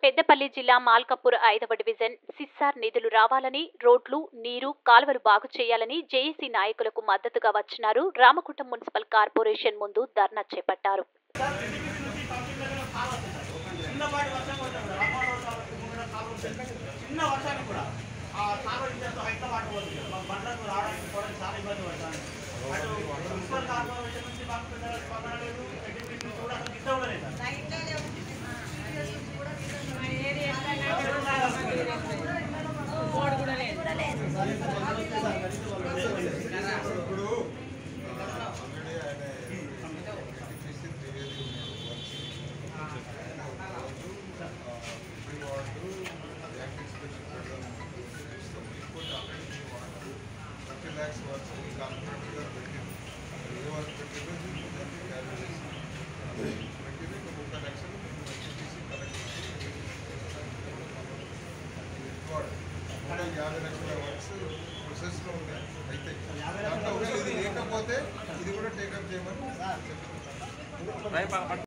పెద్దపల్లి జిల్లా మాల్కపూర్ ఐదవ డివిజన్ సిస్సార్ నిధులు రావాలని రోడ్లు నీరు కాలువలు బాగు చేయాలని జేఏసీ నాయకులకు మద్దతుగా వచ్చినారు రామకుంటం మున్సిపల్ కార్పొరేషన్ ముందు ధర్నా చేపట్టారు చిన్నపాటి వర్షం పడుతుంది కూడా రామారావు కాబట్టి ముంగడ కాలువ ఉంటుంది. చిన్న వర్షానికి కూడా ఆ కాలువ ఇంత హైట్ వాటర్ పోతుంది మా బండ్లకు రావడానికి కూడా చాలా ఇబ్బంది పడతాను అటు మున్సిపల్ కార్పొరేషన్ నుంచి మాకు పెద్ద స్పందన లేదు ఎడ్యుకేషన్ నుంచి కూడా అసలు గిట్ట కూడా లేదు సార్. ఇప్పుడు ఆల్రెడీ ఆయన NTPC Trivedi free water act expansion పెడదాం ఇంకోటి already free water thirty lakhs works contractor గారు పెట్టింది ఏ వర్క్ పెట్టిందో పెట్టింది ఇంకా ముప్పై లక్షలు ఎన్టీపీసీ కలెక్ట్ నూట యాభై లక్షల వర్క్స్ ప్రొసెస్లో ఉన్నాయి అయితే దాంట్లో ఒకవేళ ఇది లేకపోతే ఇది కూడా టేకప్ చేయమని చెప్తున్నాను